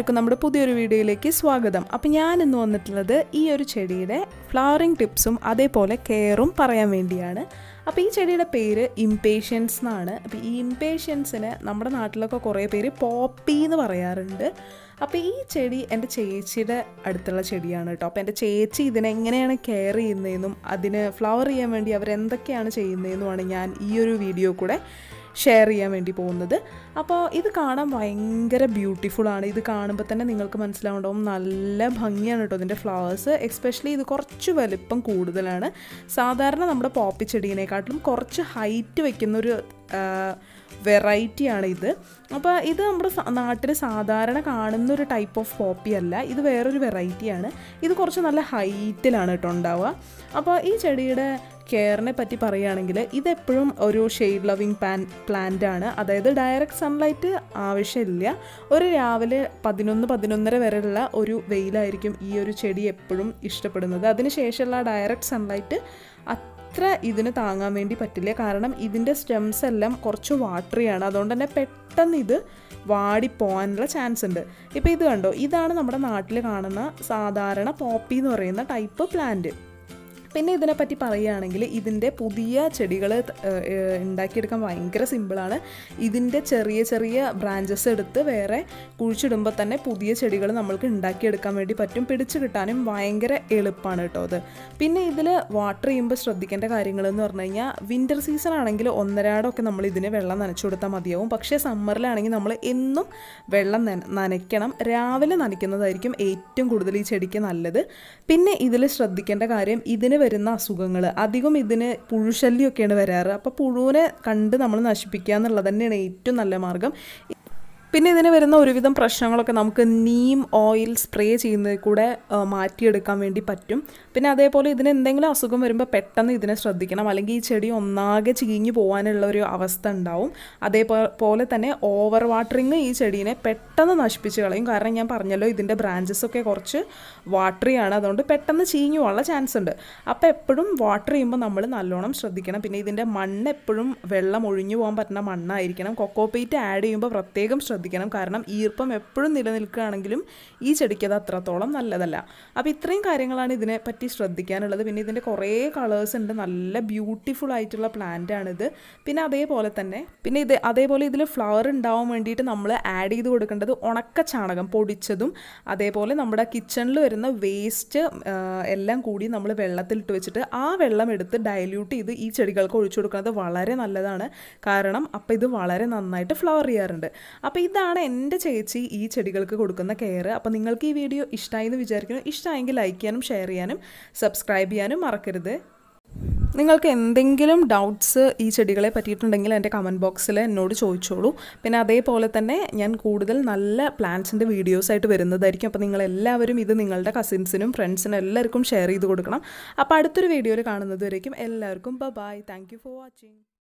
എല്ലാവർക്കും നമ്മുടെ പുതിയൊരു വീഡിയോയിലേക്ക് സ്വാഗതം അപ്പം ഞാൻ ഇന്ന് വന്നിട്ടുള്ളത് ഈ ഒരു ചെടിയുടെ ഫ്ലവറിങ് ടിപ്സും അതേപോലെ കെയറും പറയാൻ വേണ്ടിയാണ് അപ്പോൾ ഈ ചെടിയുടെ പേര് ഇംപേഷ്യൻസ് എന്നാണ് അപ്പോൾ ഈ ഇംപേഷ്യൻസിന് നമ്മുടെ നാട്ടിലൊക്കെ കുറേ പേര് പോപ്പി എന്ന് പറയാറുണ്ട് അപ്പോൾ ഈ ചെടി എൻ്റെ ചേച്ചിയുടെ അടുത്തുള്ള ചെടിയാണ് കേട്ടോ അപ്പോൾ എൻ്റെ ചേച്ചി ഇതിനെ എങ്ങനെയാണ് കെയർ ചെയ്യുന്നതെന്നും അതിന് ഫ്ലവർ ചെയ്യാൻ വേണ്ടി അവരെന്തൊക്കെയാണ് ചെയ്യുന്നതെന്നുമാണ് ഞാൻ ഈ ഒരു വീഡിയോ കൂടെ ഷെയർ ചെയ്യാൻ വേണ്ടി പോകുന്നത് അപ്പോൾ ഇത് കാണാൻ ഭയങ്കര ബ്യൂട്ടിഫുൾ ആണ് ഇത് കാണുമ്പോൾ തന്നെ നിങ്ങൾക്ക് മനസ്സിലാവുണ്ടാവും നല്ല ഭംഗിയാണ് കേട്ടോ ഇതിൻ്റെ ഫ്ലവേഴ്സ് എക്സ്പെഷ്യലി ഇത് കുറച്ച് വലിപ്പം കൂടുതലാണ് സാധാരണ നമ്മുടെ പോപ്പി ചെടീനെക്കാട്ടിലും കുറച്ച് ഹൈറ്റ് വയ്ക്കുന്നൊരു വെറൈറ്റിയാണ് ഇത് അപ്പോൾ ഇത് നമ്മുടെ നാട്ടിൽ സാധാരണ കാണുന്ന ഒരു ടൈപ്പ് ഓഫ് പോപ്പി അല്ല ഇത് വേറൊരു വെറൈറ്റിയാണ് ഇത് കുറച്ച് നല്ല ഹൈറ്റിലാണ് കേട്ടോ ഉണ്ടാവുക അപ്പോൾ ഈ ചെടിയുടെ കെയറിനെ പറ്റി പറയുകയാണെങ്കിൽ ഇതെപ്പോഴും ഒരു ഷെയ്ഡ് ലവിങ് പാൻ പ്ലാന്റ് ആണ് അതായത് ഡയറക്റ്റ് സൺലൈറ്റ് ആവശ്യമില്ല ഒരു രാവിലെ പതിനൊന്ന് പതിനൊന്നര വരെയുള്ള ഒരു വെയിലായിരിക്കും ഈ ഒരു ചെടി എപ്പോഴും ഇഷ്ടപ്പെടുന്നത് അതിനുശേഷമുള്ള ഡയറക്റ്റ് സൺലൈറ്റ് അത്ര ഇതിന് താങ്ങാൻ വേണ്ടി പറ്റില്ല കാരണം ഇതിൻ്റെ സ്റ്റെംസ് എല്ലാം കുറച്ച് വാട്ടറിയാണ് അതുകൊണ്ട് തന്നെ പെട്ടെന്ന് ഇത് വാടിപ്പോകാനുള്ള ചാൻസ് ഉണ്ട് ഇപ്പോൾ ഇത് കണ്ടോ ഇതാണ് നമ്മുടെ നാട്ടിൽ കാണുന്ന സാധാരണ പോപ്പി എന്ന് പറയുന്ന ടൈപ്പ് പ്ലാന്റ് പിന്നെ ഇതിനെപ്പറ്റി പറയുകയാണെങ്കിൽ ഇതിൻ്റെ പുതിയ ചെടികൾ ഉണ്ടാക്കിയെടുക്കാൻ ഭയങ്കര സിമ്പിളാണ് ഇതിൻ്റെ ചെറിയ ചെറിയ ബ്രാഞ്ചസ് എടുത്ത് വേറെ കുഴിച്ചിടുമ്പോൾ തന്നെ പുതിയ ചെടികൾ നമ്മൾക്ക് ഉണ്ടാക്കിയെടുക്കാൻ വേണ്ടി പറ്റും പിടിച്ചു കിട്ടാനും ഭയങ്കര എളുപ്പമാണ് കേട്ടോ അത് പിന്നെ ഇതിൽ വാട്ടർ ചെയ്യുമ്പോൾ ശ്രദ്ധിക്കേണ്ട കാര്യങ്ങൾ എന്ന് പറഞ്ഞു കഴിഞ്ഞാൽ വിൻ്റർ സീസൺ ആണെങ്കിൽ ഒന്നരാടമൊക്കെ നമ്മൾ ഇതിന് വെള്ളം നനച്ചു കൊടുത്താൽ മതിയാവും പക്ഷേ സമ്മറിലാണെങ്കിൽ നമ്മൾ എന്നും വെള്ളം നനയ്ക്കണം രാവിലെ നനയ്ക്കുന്നതായിരിക്കും ഏറ്റവും കൂടുതൽ ഈ ചെടിക്ക് നല്ലത് പിന്നെ ഇതിൽ ശ്രദ്ധിക്കേണ്ട കാര്യം ഇതിന് വരുന്ന അസുഖങ്ങൾ അധികം ഇതിന് പുഴുശല്യമൊക്കെയാണ് വരാറ് അപ്പോൾ പുഴുവിനെ കണ്ട് നമ്മൾ നശിപ്പിക്കുക എന്നുള്ളത് തന്നെയാണ് ഏറ്റവും നല്ല മാർഗം പിന്നെ ഇതിന് വരുന്ന ഒരുവിധം പ്രശ്നങ്ങളൊക്കെ നമുക്ക് നീം ഓയിൽ സ്പ്രേ ചെയ്യുന്നതിൽ കൂടെ മാറ്റിയെടുക്കാൻ വേണ്ടി പറ്റും പിന്നെ അതേപോലെ ഇതിന് എന്തെങ്കിലും അസുഖം വരുമ്പോൾ പെട്ടെന്ന് ഇതിനെ ശ്രദ്ധിക്കണം അല്ലെങ്കിൽ ഈ ചെടി ഒന്നാകെ ചീഞ്ഞു പോകാനുള്ള ഒരു അവസ്ഥ ഉണ്ടാവും അതേപോലെ തന്നെ ഓവർ വാട്ടറിങ് ഈ ചെടീനെ പെട്ടെന്ന് നശിപ്പിച്ച് കളയും കാരണം ഞാൻ പറഞ്ഞല്ലോ ഇതിൻ്റെ ബ്രാഞ്ചസ് ഒക്കെ കുറച്ച് വാട്ടറിയാണ് അതുകൊണ്ട് പെട്ടെന്ന് ചീഞ്ഞു പോകാനുള്ള ചാൻസ് ഉണ്ട് അപ്പോൾ എപ്പോഴും വാട്ടർ ചെയ്യുമ്പോൾ നമ്മൾ നല്ലോണം ശ്രദ്ധിക്കണം പിന്നെ ഇതിൻ്റെ മണ്ണ് എപ്പോഴും വെള്ളം ഒഴിഞ്ഞു പോകാൻ പറ്റുന്ന മണ്ണായിരിക്കണം കൊക്കോപീറ്റ് ആഡ് ചെയ്യുമ്പോൾ പ്രത്യേകം ശ്രദ്ധിക്കണം ശ്രദ്ധിക്കണം കാരണം ഈർപ്പം എപ്പോഴും നിലനിൽക്കുകയാണെങ്കിലും ഈ ചെടിക്ക് അത് അത്രത്തോളം നല്ലതല്ല അപ്പോൾ ഇത്രയും കാര്യങ്ങളാണ് ഇതിനെ പറ്റി ശ്രദ്ധിക്കാനുള്ളത് പിന്നെ ഇതിൻ്റെ കുറേ കളേഴ്സ് ഉണ്ട് നല്ല ബ്യൂട്ടിഫുൾ ആയിട്ടുള്ള പ്ലാന്റ് ആണിത് പിന്നെ അതേപോലെ തന്നെ പിന്നെ ഇത് അതേപോലെ ഇതിൽ ഫ്ലവർ ഉണ്ടാവാൻ വേണ്ടിയിട്ട് നമ്മൾ ആഡ് ചെയ്ത് കൊടുക്കേണ്ടത് ഉണക്ക ചാണകം പൊടിച്ചതും അതേപോലെ നമ്മുടെ കിച്ചണിൽ വരുന്ന വേസ്റ്റ് എല്ലാം കൂടി നമ്മൾ വെള്ളത്തിലിട്ട് വെച്ചിട്ട് ആ വെള്ളം എടുത്ത് ഡയല്യൂട്ട് ചെയ്ത് ഈ ചെടികൾക്ക് ഒഴിച്ചു കൊടുക്കുന്നത് വളരെ നല്ലതാണ് കാരണം അപ്പോൾ ഇത് വളരെ നന്നായിട്ട് ഫ്ലവർ ചെയ്യാറുണ്ട് അപ്പോൾ ഇതാണ് എൻ്റെ ചേച്ചി ഈ ചെടികൾക്ക് കൊടുക്കുന്ന കെയർ അപ്പോൾ നിങ്ങൾക്ക് ഈ വീഡിയോ ഇഷ്ടമായി എന്ന് വിചാരിക്കുന്നു ഇഷ്ടമായെങ്കിൽ ലൈക്ക് ചെയ്യാനും ഷെയർ ചെയ്യാനും സബ്സ്ക്രൈബ് ചെയ്യാനും മറക്കരുത് നിങ്ങൾക്ക് എന്തെങ്കിലും ഡൗട്ട്സ് ഈ ചെടികളെ പറ്റിയിട്ടുണ്ടെങ്കിൽ എൻ്റെ കമൻറ്റ് ബോക്സിൽ എന്നോട് ചോദിച്ചോളൂ പിന്നെ അതേപോലെ തന്നെ ഞാൻ കൂടുതൽ നല്ല പ്ലാന്റ്സിൻ്റെ വീഡിയോസായിട്ട് വരുന്നതായിരിക്കും അപ്പോൾ നിങ്ങൾ എല്ലാവരും ഇത് നിങ്ങളുടെ കസിൻസിനും ഫ്രണ്ട്സിനും എല്ലാവർക്കും ഷെയർ ചെയ്ത് കൊടുക്കണം അപ്പോൾ അടുത്തൊരു വീഡിയോയിൽ കാണുന്നത് വരേക്കും എല്ലാവർക്കും ബൈ താങ്ക് ഫോർ വാച്ചിങ്